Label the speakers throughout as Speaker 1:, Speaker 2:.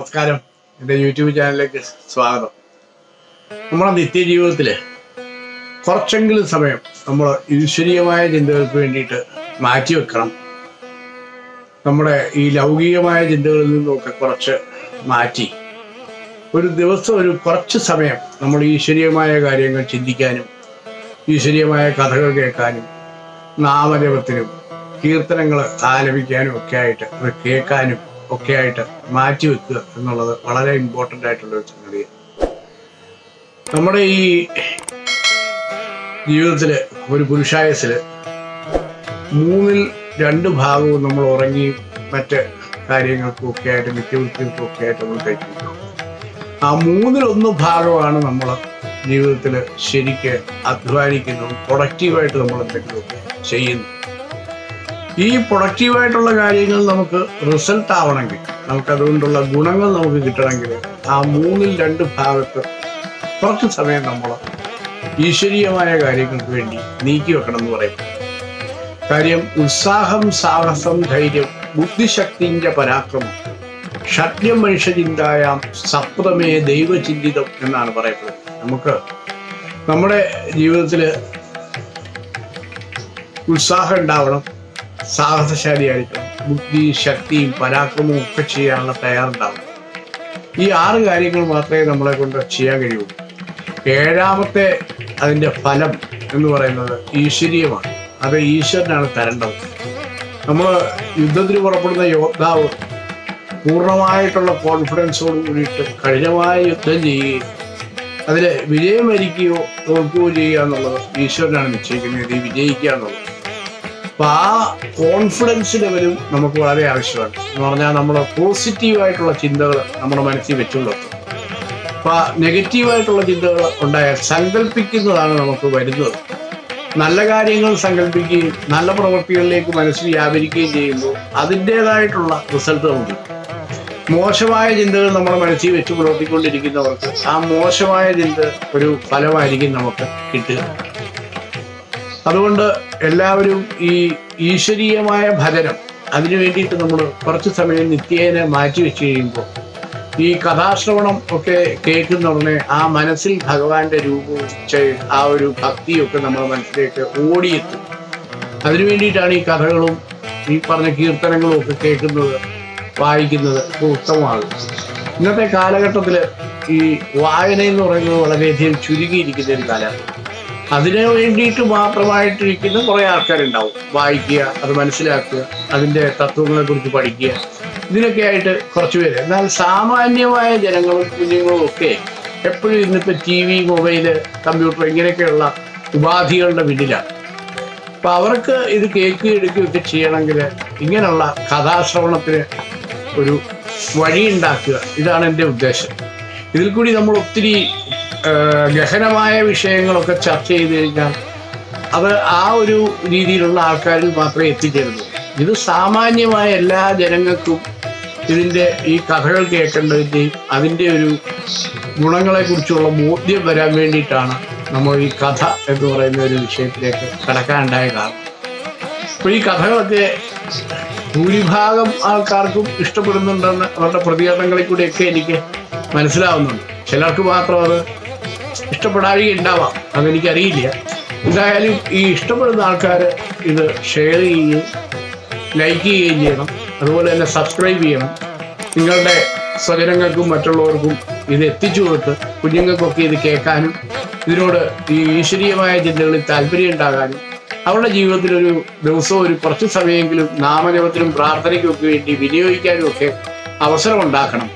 Speaker 1: നമസ്കാരം എൻ്റെ യൂട്യൂബ് ചാനലിലേക്ക് സ്വാഗതം നമ്മുടെ നിത്യജീവിതത്തിൽ കുറച്ചെങ്കിലും സമയം നമ്മൾ ഈശ്വരീയമായ ചിന്തകൾക്ക് വേണ്ടിയിട്ട് മാറ്റിവെക്കണം നമ്മുടെ ഈ ലൗകികമായ ചിന്തകളിൽ നിന്നൊക്കെ കുറച്ച് മാറ്റി ഒരു ദിവസം ഒരു കുറച്ച് സമയം നമ്മൾ ഈശ്വരീയമായ കാര്യങ്ങൾ ചിന്തിക്കാനും ഈശ്വരീയമായ കഥകൾ കേൾക്കാനും നാമജപത്തിനും കീർത്തനങ്ങൾ ആലപിക്കാനും ഒക്കെ ആയിട്ട് അത് കേൾക്കാനും ഒക്കെ ആയിട്ട് മാറ്റിവെക്കുക എന്നുള്ളത് വളരെ ഇമ്പോർട്ടൻ്റ് ആയിട്ടുള്ള ഒരു സംഗതിയാണ് നമ്മുടെ ഈ ജീവിതത്തിൽ ഒരു പുരുഷായസിൽ മൂന്നിൽ രണ്ട് ഭാഗവും നമ്മൾ ഉറങ്ങിയും മറ്റ് കാര്യങ്ങൾക്കും ഒക്കെ ആയിട്ട് നിത്യവൃത്തികൾക്കും ഒക്കെ ആയിട്ട് നമ്മൾ കഴിക്കുന്നു ആ മൂന്നിലൊന്ന് ഭാഗമാണ് നമ്മൾ ജീവിതത്തിൽ ശരിക്ക് അധ്വാനിക്കുന്നതും പ്രൊഡക്റ്റീവായിട്ട് നമ്മൾ എന്തെങ്കിലുമൊക്കെ ചെയ്യുന്നു ഈ പ്രൊഡക്റ്റീവായിട്ടുള്ള കാര്യങ്ങൾ നമുക്ക് റിസൾട്ട് ആവണമെങ്കിൽ നമുക്ക് അതുകൊണ്ടുള്ള ഗുണങ്ങൾ നമുക്ക് കിട്ടണമെങ്കിൽ ആ മൂന്നിൽ രണ്ട് ഭാഗത്ത് കുറച്ച് സമയം നമ്മൾ ഈശ്വരീയമായ കാര്യങ്ങൾക്ക് വേണ്ടി നീക്കി വെക്കണം എന്ന് പറയും കാര്യം ഉത്സാഹം സാഹസം ധൈര്യം ബുദ്ധിശക്തിന്റെ പരാക്രമം ഷഡ്യം മനുഷ്യചിന്തായാം സപ്തമേ ദൈവചിന്തിതം എന്നാണ് പറയപ്പെടുന്നത് നമുക്ക് നമ്മുടെ ജീവിതത്തിൽ ഉത്സാഹം ഉണ്ടാവണം സാഹസശാലിയായിരിക്കണം ബുദ്ധി ശക്തിയും പരാക്രമവും ഒക്കെ ചെയ്യാനുള്ള തയ്യാറുണ്ടാവണം ഈ ആറ് കാര്യങ്ങൾ മാത്രമേ നമ്മളെ കൊണ്ട് ചെയ്യാൻ കഴിയുള്ളൂ ഏഴാമത്തെ അതിൻ്റെ ഫലം എന്ന് പറയുന്നത് ഈശ്വരീയമാണ് അത് ഈശ്വരനാണ് തരേണ്ടത് നമ്മൾ യുദ്ധത്തിന് പുറപ്പെടുന്ന യോദ്ധാവ് പൂർണ്ണമായിട്ടുള്ള കോൺഫിഡൻസോട് കൂടിയിട്ട് കഠിനമായ യുദ്ധം ചെയ്യുകയും അതിൽ വിജയം വരിക്കുകയോ തോൽക്കുകയോ ചെയ്യുക എന്നുള്ളത് ഈശ്വരനാണ് നിശ്ചയിക്കുന്നത് ഈ വിജയിക്കുക എന്നുള്ളത് അപ്പൊ ആ കോൺഫിഡൻസ് ലെവലും നമുക്ക് വളരെ ആവശ്യമാണ് എന്ന് പറഞ്ഞാൽ നമ്മൾ പോസിറ്റീവായിട്ടുള്ള ചിന്തകൾ നമ്മുടെ മനസ്സിൽ വെച്ചുകൊള്ളും അപ്പൊ നെഗറ്റീവായിട്ടുള്ള ചിന്തകൾ ഉണ്ടായാൽ സങ്കല്പിക്കുന്നതാണ് നമുക്ക് വരുന്നത് നല്ല കാര്യങ്ങൾ സങ്കല്പിക്കുകയും നല്ല പ്രവൃത്തികളിലേക്ക് മനസ്സിൽ വ്യാപരിക്കുകയും ചെയ്യുമ്പോൾ അതിൻ്റെതായിട്ടുള്ള റിസൾട്ട് നമുക്ക് കിട്ടും. മോശമായ ചിന്തകൾ നമ്മുടെ മനസ്സിൽ വെച്ച് പുലർത്തിക്കൊണ്ടിരിക്കുന്നവർക്ക് ആ മോശമായ ചിന്ത ഒരു ഫലമായിരിക്കും നമുക്ക് കിട്ടുക അതുകൊണ്ട് എല്ലാവരും ഈ ഈശ്വരീയമായ ഭജനം അതിനു വേണ്ടിയിട്ട് നമ്മൾ കുറച്ച് സമയം നിത്യേന മാറ്റി വെച്ച് കഴിയുമ്പോൾ ഈ കഥാശ്രവണം ഒക്കെ കേൾക്കുന്ന ഉടനെ ആ മനസ്സിൽ ഭഗവാന്റെ രൂപവും ചെ- ആ ഒരു ഭക്തിയും ഒക്കെ നമ്മുടെ മനസ്സിലേക്ക് ഓടിയെത്തും അതിനു വേണ്ടിയിട്ടാണ് ഈ കഥകളും ഈ പറഞ്ഞ കീർത്തനങ്ങളും ഒക്കെ കേൾക്കുന്നത് വായിക്കുന്നത് ഒക്കെ ഉത്തമമാകും ഇന്നത്തെ കാലഘട്ടത്തിൽ ഈ വായന എന്ന് പറയുന്നത് വളരെയധികം ചുരുങ്ങിയിരിക്കുന്ന ഒരു കാലമാണ് അതിനു വേണ്ടിയിട്ട് മാത്രമായിട്ടിരിക്കുന്ന കുറേ ആൾക്കാരുണ്ടാവും വായിക്കുക അത് മനസ്സിലാക്കുക അതിൻ്റെ തത്വങ്ങളെ കുറിച്ച് പഠിക്കുക ഇതിനൊക്കെ ആയിട്ട് കുറച്ച് പേര് എന്നാൽ സാമാന്യമായ ജനങ്ങളും കുഞ്ഞുങ്ങളും ഒക്കെ എപ്പോഴും ഇന്നിപ്പോൾ ടി വി മൊബൈല് കമ്പ്യൂട്ടർ ഇങ്ങനെയൊക്കെയുള്ള ഉപാധികളുടെ പിന്നിലാണ് അപ്പൊ അവർക്ക് ഇത് കേൾക്കുകയും എടുക്കുകയൊക്കെ ചെയ്യണമെങ്കിൽ ഇങ്ങനെയുള്ള കഥാശ്രവണത്തിന് ഒരു വഴി ഉണ്ടാക്കുക ഇതാണ് എൻ്റെ ഉദ്ദേശം ഇതിൽ കൂടി നമ്മൾ ഒത്തിരി ആ, ഗഹനമായ വിഷയങ്ങളൊക്കെ ചർച്ച ചെയ്ത് കഴിഞ്ഞാൽ അത് ആ ഒരു രീതിയിലുള്ള ആൾക്കാരിൽ മാത്രമേ എത്തിച്ചേരുന്നു ഇത് സാമാന്യമായ എല്ലാ ജനങ്ങൾക്കും ഇതിൻ്റെ ഈ കഥകൾ കേൾക്കേണ്ടതിൻ്റെയും അതിൻ്റെ ഒരു ഗുണങ്ങളെക്കുറിച്ചുള്ള ബോധ്യം വരാൻ വേണ്ടിയിട്ടാണ് നമ്മൾ ഈ കഥ എന്ന് പറയുന്ന ഒരു വിഷയത്തിലേക്ക് കടക്കാനുണ്ടായ കാരണം അപ്പോൾ ഈ കഥകളൊക്കെ ഭൂരിഭാഗം ആൾക്കാർക്കും ഇഷ്ടപ്പെടുന്നുണ്ടെന്ന് അവരുടെ പ്രതികരണങ്ങളിൽ കൂടെയൊക്കെ എനിക്ക് മനസ്സിലാവുന്നുണ്ട് ചിലർക്ക് മാത്രം അത് ഇഷ്ടപ്പെടാതെ ഉണ്ടാവാം അതെനിക്കറിയില്ല എന്തായാലും ഈ ഇഷ്ടപ്പെടുന്ന ആൾക്കാർ ഇത് ഷെയർ ചെയ്യുകയും ലൈക്ക് ചെയ്യുകയും ചെയ്യണം അതുപോലെ തന്നെ സബ്സ്ക്രൈബ് ചെയ്യണം നിങ്ങളുടെ സ്വജനങ്ങൾക്കും മറ്റുള്ളവർക്കും ഇത് എത്തിച്ചു കൊടുത്ത് കുഞ്ഞുങ്ങൾക്കൊക്കെ ഇത് കേൾക്കാനും ഇതിനോട് ഈ ഈശ്വരീയമായ ചിന്തകളിൽ താല്പര്യം ഉണ്ടാകാനും അവരുടെ ജീവിതത്തിൽ ഒരു ദിവസവും ഒരു കുറച്ച് സമയമെങ്കിലും നാമജപത്തിനും പ്രാർത്ഥനയ്ക്കും ഒക്കെ വേണ്ടി വിനിയോഗിക്കാനും ഒക്കെ അവസരം ഉണ്ടാക്കണം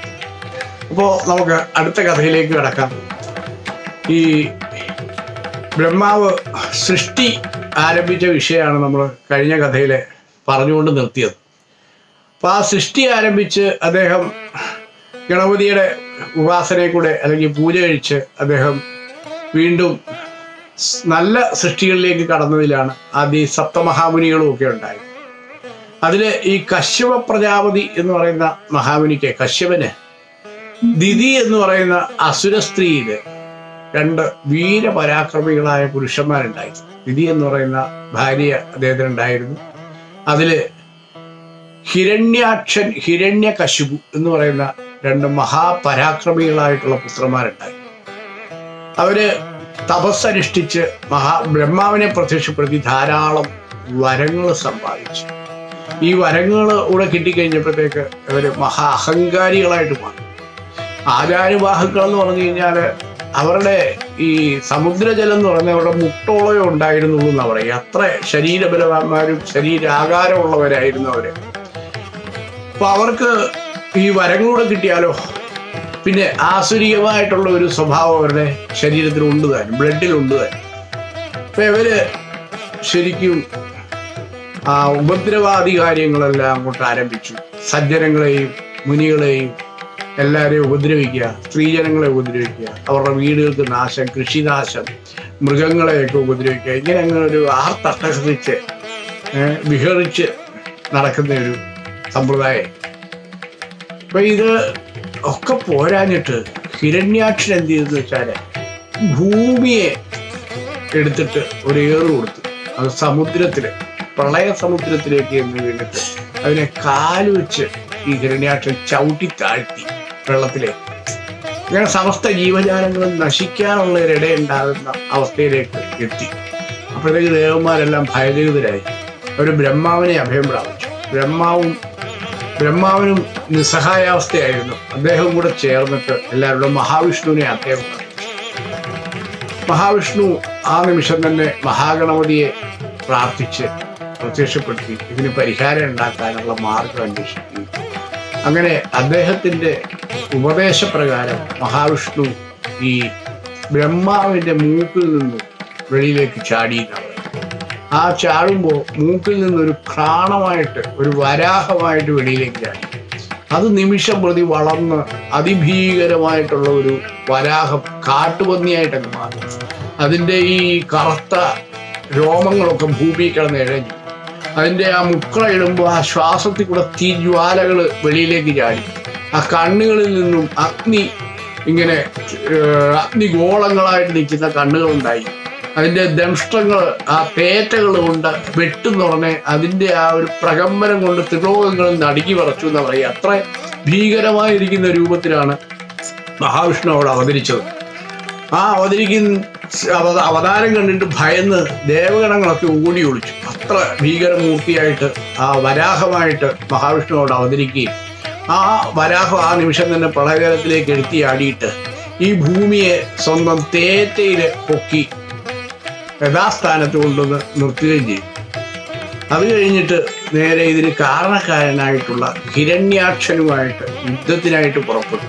Speaker 1: അപ്പോൾ നമുക്ക് അടുത്ത കഥയിലേക്ക് കിടക്കാം ഈ ബ്രഹ്മാവ് സൃഷ്ടി ആരംഭിച്ച വിഷയമാണ് നമ്മൾ കഴിഞ്ഞ കഥയിൽ പറഞ്ഞുകൊണ്ട് നിർത്തിയത് അപ്പൊ ആ സൃഷ്ടി ആരംഭിച്ച് അദ്ദേഹം ഗണപതിയുടെ ഉപാസനയെ കൂടെ അല്ലെങ്കിൽ പൂജ കഴിച്ച് അദ്ദേഹം വീണ്ടും സ് നല്ല സൃഷ്ടികളിലേക്ക് കടന്നതിലാണ് ആദ്യം ഈ സപ്തമഹാമുനികളും ഒക്കെ ഉണ്ടായത് അതില് ഈ കശ്യപ പ്രജാപതി എന്ന് പറയുന്ന മഹാമുനിക്ക് കശ്യപന് ദിതി എന്ന് പറയുന്ന അസുര സ്ത്രീയില് രണ്ട് വീരപരാക്രമികളായ പുരുഷന്മാരുണ്ടായി ദിതി എന്ന് പറയുന്ന ഭാര്യ അദ്ദേഹത്തിന് ഉണ്ടായിരുന്നു അതില് ഹിരണ്യാക്ഷൻ ഹിരണ്യകശുപു എന്ന് പറയുന്ന രണ്ട് മഹാപരാക്രമികളായിട്ടുള്ള പുത്രന്മാരുണ്ടായി അവര് തപസ്സനുഷ്ഠിച്ച് മഹാ ബ്രഹ്മാവിനെ പ്രത്യക്ഷപ്പെടുത്തി ധാരാളം വരങ്ങൾ സമ്പാദിച്ചു ഈ വരങ്ങൾ കൂടെ കിട്ടിക്കഴിഞ്ഞപ്പോഴത്തേക്ക് അവര് മഹാ അഹങ്കാരികളായിട്ട് മാറി ആചാര്യവാഹുക്കൾ എന്ന് പറഞ്ഞു കഴിഞ്ഞാല് അവരുടെ ഈ സമുദ്രജലം എന്ന് പറഞ്ഞാൽ അവരുടെ മുട്ടോളയോ ഉണ്ടായിരുന്നുള്ളൂ എന്നാ പറയുക അത്ര ശരീരബലവാന്മാരും ശരീരാകാരമുള്ളവരായിരുന്നു അവര് അപ്പൊ അവർക്ക് ഈ വരങ്ങളൂടെ കിട്ടിയാലോ പിന്നെ ആസുരികമായിട്ടുള്ള ഒരു സ്വഭാവം അവരുടെ ശരീരത്തിൽ ഉണ്ട് താനും ബ്ലഡിൽ ഉണ്ട് താനും അപ്പൊ ഇവര് ശരിക്കും ആ ഉപദ്രവാദി കാര്യങ്ങളെല്ലാം അങ്ങോട്ട് ആരംഭിച്ചു സജ്ജനങ്ങളെയും മുനികളെയും എല്ലാവരെയും ഉപദ്രവിക്കുക സ്ത്രീജനങ്ങളെ ഉപദ്രവിക്കുക അവരുടെ വീടുകൾക്ക് നാശം കൃഷിനാശം മൃഗങ്ങളെയൊക്കെ ഉപദ്രവിക്കുക ഇങ്ങനെ അങ്ങനെ ഒരു ആർത്തട്ടഹസിച്ച് ഏഹ്, വിഹറിച്ച് നടക്കുന്ന ഒരു സമ്പ്രദായം അപ്പൊ ഇത് ഒക്കെ പോരാഞ്ഞിട്ട് ഹിരണ്യാക്ഷൻ എന്ത് ചെയ്തെന്ന് വെച്ചാല് ഭൂമിയെ എടുത്തിട്ട് ഒരു ഏറ് കൊടുത്തു അത് സമുദ്രത്തില് പ്രളയ സമുദ്രത്തിലേക്ക് എന്ന് വീണിട്ട് അതിനെ കാല് വെച്ച് ഈ ഹിരണ്യാക്ഷൻ ചവിട്ടി താഴ്ത്തി വെള്ളത്തിലേക്ക് ഇങ്ങനെ സമസ്ത ജീവജാലങ്ങളും നശിക്കാനുള്ള ഒരിടയുണ്ടാകുന്ന അവസ്ഥയിലേക്ക് എത്തി അപ്പോഴത്തേക്ക് ദേവന്മാരെല്ലാം ഭയചകിതരായി അവർ ബ്രഹ്മാവിനെ അഭയം പ്രാപിച്ചു ബ്രഹ്മാവും ബ്രഹ്മാവിനും നിസ്സഹായാവസ്ഥയായിരുന്നു അദ്ദേഹം കൂടെ ചേർന്നിട്ട് എല്ലാവരോടും മഹാവിഷ്ണുവിനെ അദ്ദേഹം പ്രാപിച്ചു മഹാവിഷ്ണു ആ നിമിഷം തന്നെ മഹാഗണപതിയെ പ്രാർത്ഥിച്ച് പ്രത്യക്ഷപ്പെടുത്തി ഇതിന് പരിഹാരം ഉണ്ടാക്കാനുള്ള മാർഗം അന്വേഷിക്കുകയും അങ്ങനെ അദ്ദേഹത്തിന്റെ ഉപദേശപ്രകാരം മഹാവിഷ്ണു ഈ ബ്രഹ്മാവിന്റെ മൂക്കിൽ നിന്ന് വെളിയിലേക്ക് ചാടി എന്നാണ് ആ ചാടുമ്പോൾ മൂക്കിൽ നിന്നൊരു ഘ്രാണമായിട്ട് ഒരു വരാഹമായിട്ട് വെളിയിലേക്ക് ചാടി അത് നിമിഷം പ്രതി വളർന്ന് അതിഭീകരമായിട്ടുള്ള ഒരു വരാഹം കാട്ടുപന്നിയായിട്ടൊക്കെ മാറി അതിൻ്റെ ഈ കറുത്ത രോമങ്ങളൊക്കെ ഭൂമിയിൽ കിടന്ന് ഇഴഞ്ഞു അതിൻ്റെ ആ മുക്കള ഇടുമ്പോൾ ആ ശ്വാസത്തിൽ കൂടെ തീജ്വാലകൾ വെളിയിലേക്ക് ചാടി ആ കണ്ണുകളിൽ നിന്നും അഗ്നി ഇങ്ങനെ ഏഹ്, അഗ്നിഗോളങ്ങളായിട്ട് നിൽക്കുന്ന കണ്ണുകളുണ്ടായി അതിന്റെ ദംഷ്ടങ്ങൾ ആ തേറ്റകൾ കൊണ്ട് വെട്ടുന്നുടനെ അതിന്റെ ആ ഒരു പ്രകമ്പനം കൊണ്ട് ത്രിലോകങ്ങളും നടുക്കി വിറച്ചു എന്ന് പറയുക അത്ര ഭീകരമായിരിക്കുന്ന രൂപത്തിലാണ് മഹാവിഷ്ണു അവിടെ അവതരിച്ചത് ആ അവതരിക്കുന്ന അവത- അവതാരം കണ്ടിട്ട് ഭയന്ന് ദേവഗണങ്ങളൊക്കെ ഓടി ഒളിച്ചു അത്ര ഭീകരമൂർത്തിയായിട്ട് ആ വരാഹമായിട്ട് മഹാവിഷ്ണു അവിടെ അവതരിക്കുകയും ആ വരാഹം ആ നിമിഷം തന്നെ പ്രളയജലത്തിലേക്ക് എടുത്തിയാടിയിട്ട് ഈ ഭൂമിയെ സ്വന്തം തേറ്റയിൽ പൊക്കി യഥാസ്ഥാനത്ത് കൊണ്ടുവന്ന് നിർത്തുകയും ചെയ്യും അത് കഴിഞ്ഞിട്ട് നേരെ ഇതിന് കാരണക്കാരനായിട്ടുള്ള ഹിരണ്യാക്ഷനുമായിട്ട് യുദ്ധത്തിനായിട്ട് പുറപ്പെട്ടു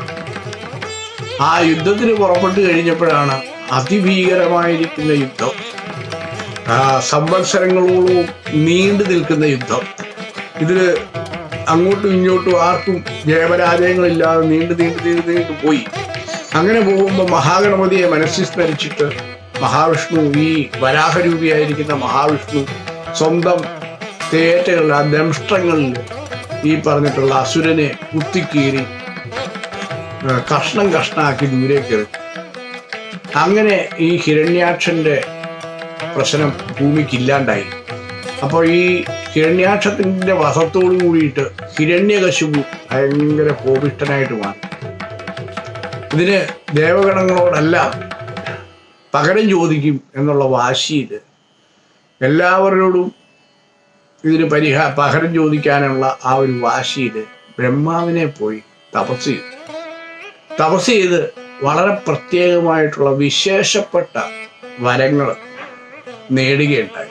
Speaker 1: ആ യുദ്ധത്തിന് പുറപ്പെട്ടു കഴിഞ്ഞപ്പോഴാണ് അതിഭീകരമായിരിക്കുന്ന യുദ്ധം ആ സംവത്സരങ്ങളോളം നീണ്ടു നിൽക്കുന്ന യുദ്ധം ഇതില് അങ്ങോട്ടും ഇങ്ങോട്ടും ആർക്കും ജയപരാജയങ്ങളില്ലാതെ നീണ്ടു നീണ്ടു നീണ്ടു നീണ്ടു പോയി അങ്ങനെ പോകുമ്പോൾ മഹാഗണപതിയെ മനസ്സിൽ സ്മരിച്ചിട്ട് മഹാവിഷ്ണു ഈ വരാഹരൂപിയായിരിക്കുന്ന മഹാവിഷ്ണു സ്വന്തം തേറ്റകളിൽ ആ ദംഷ്ടങ്ങളിൽ ഈ പറഞ്ഞിട്ടുള്ള അസുരനെ കുത്തിക്കീറി ആ, കഷ്ണം കഷ്ണാക്കി ദൂരേക്ക് എറിഞ്ഞു അങ്ങനെ ഈ ഹിരണ്യാക്ഷന്റെ പ്രശ്നം ഭൂമിക്ക് ഇല്ലാണ്ടായി അപ്പോൾ ഈ ഹിരണ്യാക്ഷത്തിന്റെ വധത്തോടു കൂടിയിട്ട് ഹിരണ്യകശുപു ഭയങ്കര കോപിഷ്ടനായിട്ട് മാറി ഇതിന് ദേവഗണങ്ങളോടെല്ലാം പകരം ചോദിക്കും എന്നുള്ള വാശിയിൽ എല്ലാവരോടും ഇതിന് പരിഹാ പകരം ചോദിക്കാനുള്ള ആ ഒരു വാശിയിൽ ബ്രഹ്മാവിനെ പോയി തപസ് ചെയ്തു തപസ് ചെയ്ത് വളരെ പ്രത്യേകമായിട്ടുള്ള വിശേഷപ്പെട്ട വരങ്ങൾ നേടുകയുണ്ടായി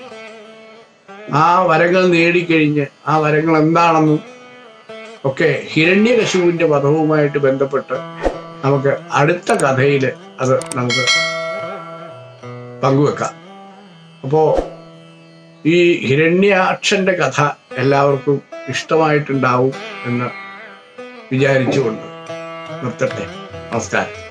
Speaker 1: ആ വരങ്ങൾ നേടിക്കഴിഞ്ഞ് ആ വരങ്ങൾ എന്താണെന്നും ഒക്കെ ഹിരണ്യകശുവിന്റെ വധവുമായിട്ട് ബന്ധപ്പെട്ട് നമുക്ക് അടുത്ത കഥയിൽ അത് നമുക്ക് പങ്കുവെക്കാം അപ്പോ ഈ ഹിരണ്യാക്ഷന്റെ കഥ എല്ലാവർക്കും ഇഷ്ടമായിട്ടുണ്ടാവും എന്ന് വിചാരിച്ചുകൊണ്ട് നിർത്തട്ടെ നമസ്കാരം